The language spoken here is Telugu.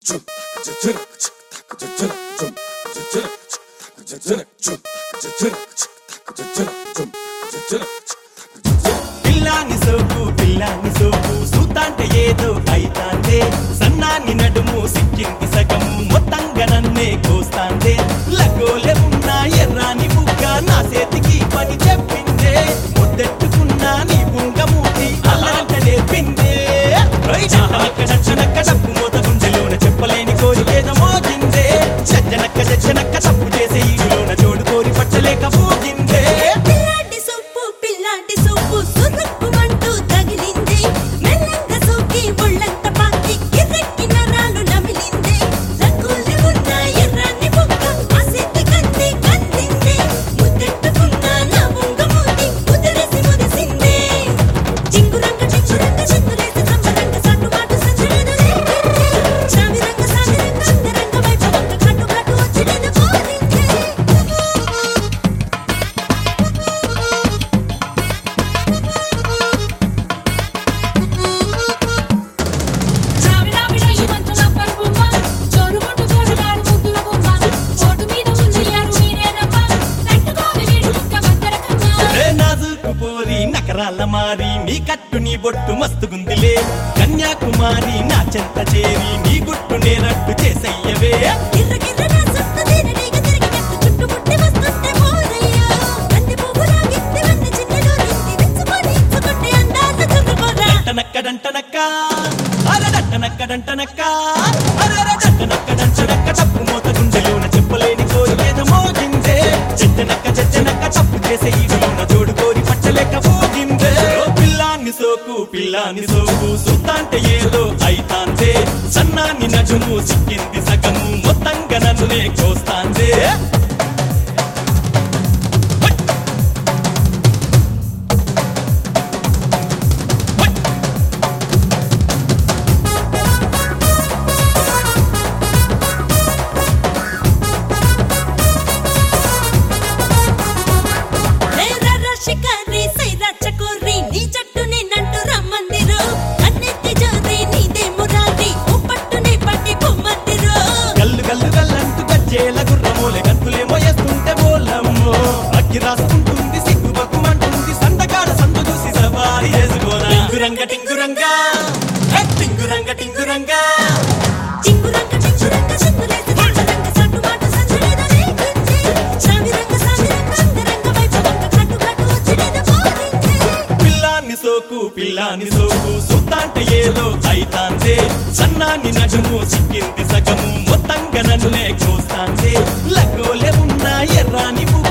పిల్లాని సోకు పిల్లాని సోకు సూతాంటే ఏదో అయితాందే సన్నాని నడుము సిక్కింది సగము మొత్తంగా నన్నే కోస్తాందే లగోలే ఉన్న ఎర్రాని బుగ్గ నా చేతికి పని చెప్పిందే ముద్దెట్టుకున్నా నీ బుంగమూతి అలాంట నేర్పిందే ఓయ్ చచ్చనక్క చచ్చనక్క డప్పు మూత గుండెలోన చెప్పలేని కోరికేదో మోగిందే చచ్చనక్క చచ్చనక్క తప్పు చేసే ఈడులోన జోడు కోరి పట్టలేక పోగిందే పిల్లాడి సొప్పు పిల్లాడి సొప్పు సురుక్కుమంటూ తగిలింది మెల్లంగా సోకి ఒళ్ళంత పాకి ఎర్రెక్కి నరాలు నమిలింది లక్కులు ఉన్న ఎర్రాన్ని బుక్క ఆసక్తి కంది కందింది ముద్దెట్టుకున్న నా ముంగ మూతి కుదిరేసి మురిసింది చింగురంగ చింగురంగ చింగులేసి సంబరంగ సన్నుబాటు సంచలేదు లేకింది చావిరంగ సావిరంగ అందరంగ వైభవంగ కట్టు కట్టు వచ్చినది కోరింది చావిడా విషయం మంచుల పరుపుమ్మ చోరుకుంటూ చోరుగాడు ముద్దుల బొమ్మ చోటు మీద ఉంది యారు మీరేనమ్మ తట్టుకోవి వీడు ముక్క బద్దరకమ్మ ఏ నాజుకు పోరి నకరాల మారి నీ కట్టు నీ బొట్టు మస్తుగుందిలే కన్యాకుమారి నా చెంత చేరి నీ గుట్టు నేరట్టు చేసయ్యవే గిర్ర గిర్ర నా సొంత తీరనీగ తిరిగినట్టు చుట్టుముట్టి వస్తుంటే మోరయ్యా. బంతి పువ్వులా గిత్తి వన్ని చిన్నెలో రింగి విచ్చుకొని ఇచ్చుకుంటే అందాల చుట్టుకోరా. డంటనక్క అరడంటనక్క డంటనక్క అరడంటనక్క డంటనక్క తప్పు మోత గుండెలోన చెప్పలేని కోరి ఏద మోగిందే చెత్తనక్క చెత్తనక్క తప్పు చేసే ఈడులోన జోడు కోరి పట్టలేక పోగిందే ఓ పిల్లాన్ని సోకు పిల్లాన్ని సోకు సుత్తాంటే ఏదో అయితాందే సన్నాన్ని నడుము సిక్కింది సగము మొత్తంగా నన్నునే కోస్తాందే రే రర్ర షికారి, సైరా చకోరి, నీ జట్టునే నంటూ రమ్మందిరో. అన్నెత్తి జోరి, నీదే మురారి, ఓ పట్టునే పట్టి పొమ్మందిరో. గల్లు గల్లు గల్లంటూ గజ్జేల గుర్రమోలే గంతులేమో వేస్తుంటే బోలమ్మో అగ్గి రాసుకుంటుంది సిగ్గు బగ్గుమంటుంది సందకాడ సందు చూసి సవారి చేసుకోరా టింగురంగ టింగురంగా హే, టింగురంగ టింగురంగా చింగురంగ చింగురంగ చిందులేసి సంచరంగ సన్నుబాటు సంచలేదు లేకింది. చావిరంగ సావిరంగ అందరంగ వైభవంగ కట్టు కట్టు వచ్చినది కోరింది. పిల్లాన్ని సోకు పిల్లాన్ని సోకు సుత్తాంటే ఏదో అయితాందే సన్నాన్ని నడుము సిక్కింది సగము మొత్తంగా నన్నునే కోస్తాందే లగ్గోలే ఉన్న ఎర్రాని